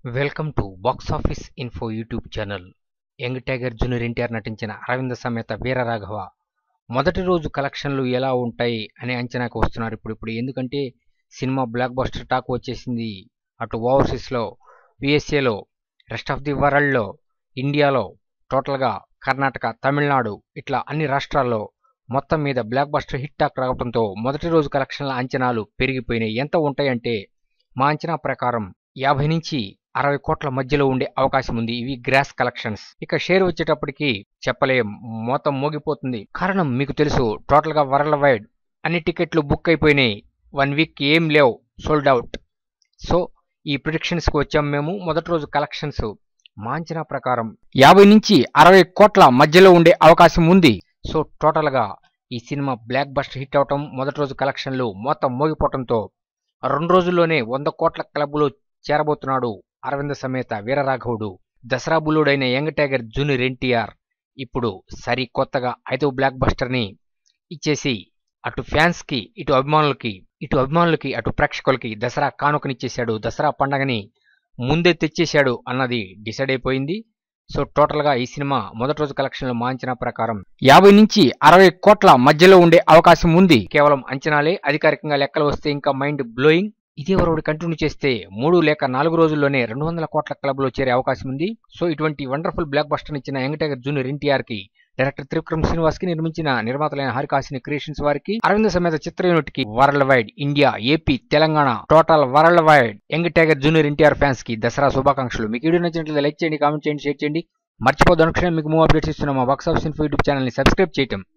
welcome to box office info YouTube channel young tiger junior NTR నటించిన అరవింద సమేత వీరరాఘవ మొదటి రోజు కలెక్షన్లు ఎలా ఉంటాయి అనే అంచనాకు వస్తున్నారు ఇప్పుడు ఇప్పుడు ఎందుకంటే సినిమా బ్లాక్ బస్టర్ టాక్ వచ్చేసింది అటు ఓవర్సీస్లో యుఎస్ఏలో రెస్ట్ ఆఫ్ ది వరల్డ్లో ఇండియాలో టోటల్గా కర్ణాటక తమిళనాడు ఇట్లా అన్ని రాష్ట్రాల్లో మొత్తం మీద బ్లాక్ బస్టర్ హిట్ టాక్ రావడంతో మొదటి రోజు కలెక్షన్ల అంచనాలు పెరిగిపోయినాయి ఎంత ఉంటాయంటే మా అంచనా ప్రకారం యాభై నుంచి అరవై కోట్ల మధ్యలో ఉండే అవకాశం ఉంది ఇవి గ్రాస్ కలెక్షన్స్ ఇక షేర్ వచ్చేటప్పటికి చెప్పలేం మొత్తం మోగిపోతుంది కారణం మీకు తెలుసు టోటల్ గా వరల్డ్ వైడ్ అన్ని టికెట్లు బుక్ అయిపోయినాయి వన్ వీక్ ఏం లేవు సోల్డ్ అవుట్ సో ఈ ప్రిడిక్షన్స్ కి వచ్చాం మేము మొదటి రోజు కలెక్షన్స్ మా అంచనా ప్రకారం యాభై నుంచి అరవై కోట్ల మధ్యలో ఉండే అవకాశం ఉంది సో టోటల్ గా ఈ సినిమా బ్లాక్ బస్టర్ హిట్ అవటం మొదటి రోజు కలెక్షన్లు మొత్తం మోగిపోవటంతో రెండు రోజుల్లోనే వంద కోట్ల క్లబ్లో చేరబోతున్నాడు అరవింద సమేత వీరరాఘవుడు దసరా బుల్లుడైన యంగ్ టైగర్ జూనియర్ ఎన్టీఆర్ ఇప్పుడు సరి కొత్తగా ఐదవ బ్లాక్ బస్టర్ ని ఇచ్చేసి అటు ఫ్యాన్స్ కి ఇటు అభిమానులకి ఇటు అభిమానులకి అటు ప్రేక్షకులకి దసరా కానుకనిచ్చేశాడు దసరా పండగని ముందే తెచ్చేశాడు అన్నది డిసైడ్ అయిపోయింది సో టోటల్ గా ఈ సినిమా మొదటి రోజు కలెక్షన్లు మాంచిన ప్రకారం యాభై నుంచి అరవై కోట్ల మధ్యలో ఉండే అవకాశం ఉంది కేవలం అంచనాలే అధికారికంగా లెక్కలు వస్తే ఇంకా మైండ్ బ్లోయింగ్ ఇదే వరకు కంటిన్యూ చేస్తే మూడు లేక నాలుగు రోజుల్లోనే రెండు వందల కోట్ల క్లబ్ లో చేరే అవకాశం ఉంది సో ఇటువంటి వండర్ఫుల్ బ్లాక్ బస్టర్ ఇచ్చిన యంగ్ టైగర్ జూనియర్ ఎన్టీఆర్ కి డైరెక్టర్ త్రివిక్రమ్ శ్రీనివాస్ కి నిర్మించిన నిర్మాతలైన హరికాసిని క్రియేషన్స్ వారికి అరవింద సమేత చిత్ర యూనిట్ కి worldwide India AP Telangana total worldwide young tiger junior NTR fans కి దసరా శుభాకాంక్షలు మీకు వీడియో నచ్చినట్లయితే లైక్ చేయండి కామెంట్ చేయండి షేర్ చేయండి మర్చిపోద్దు అనుక్షణం మీకు మూవ్ అప్డేట్స్ ఇస్తున్న మా box office info YouTube channel ని సబ్స్క్రైబ్ చేయటం